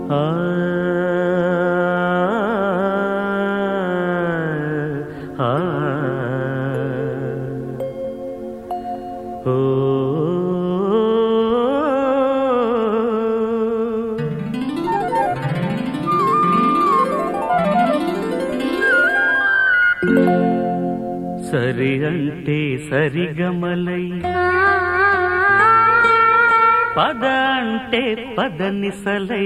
ఆ ఆ ఓ సరి అంటే సరిగమలై పద అంటే పదనిసలై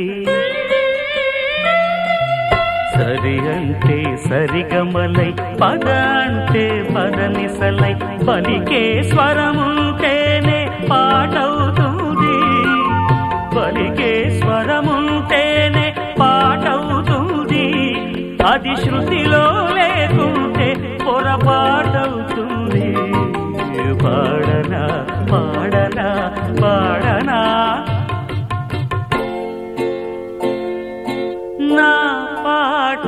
సరి అంటే సరిగమలై పద అంటే పదనిసలై పలికే స్వరముంటేనే పాటవుతుంది పలికే స్వరముంటేనే పాటవుతుంది అది శృతిలో లేకుంటే పొరపాటవుతుంది పాడనా పాడనా పాడనా నా పాట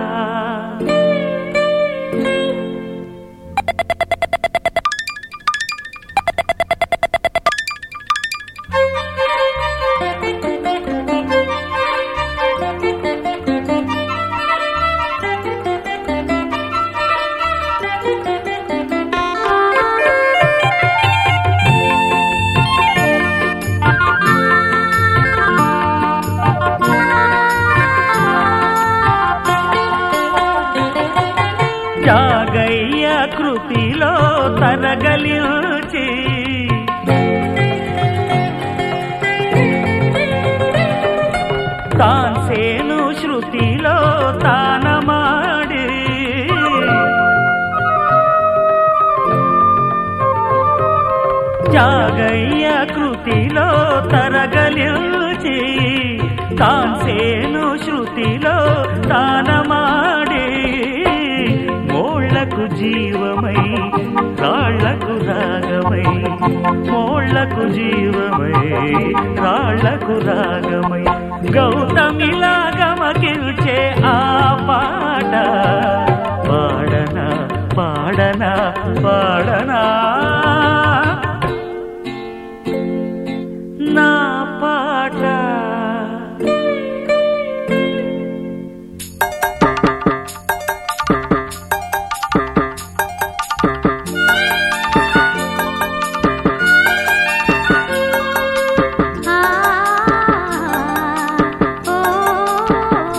జాగయ్య కృతిలో తరగలిచి తాన్సేను శృతిలో తానమాడి జాగయ్య కృతిలో తరగలిచి తాన్సేను శృతిలో తానమాడి మోళ్లకు జీవమై రాళ్లకు రాగమై మోళ్లకు జీవమై రాళ్లకు రాగమై గౌతమిలాగమకిల్చే ఆ పాట పాడనా పాడనా పాడనా నా పాట ఆ ఓ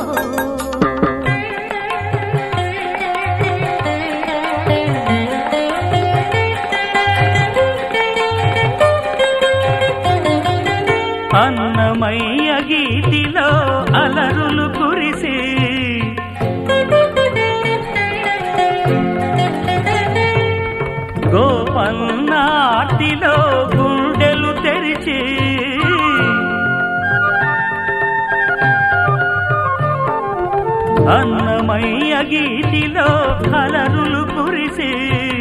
అన్నమయ్య గీతిలో అలరులు కురిసి గోపన్నాటిలో గుండెలు తెరిచి అన్నమయ్య గీతిలో అలరులు కురిసి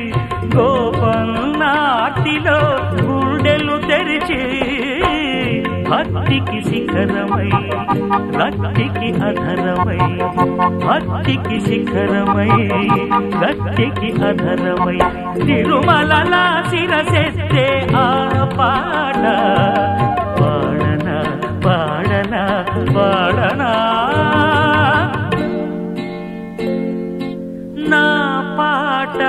గోపన్నాటిలో గుండెలు తెరిచి భక్తికి శిఖరమై రక్తికి అధరమై భక్తికి శిఖరమై రక్తికి అధరమై తిరుమల శిరసెత్తే ఆ పాట పాడనా పాడనా పాడనా నా పాట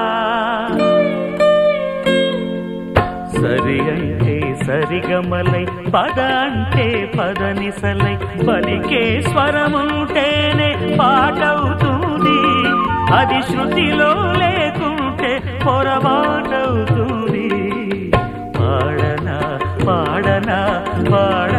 సరి అంటే సరిగమలై పద అంటే పదనిసలై పలికే స్వరముంటేనే పాటవుతుంది అది శృతిలో లేకుంటే పొరపాటవుతుంది పాడనా పాడనా పాడ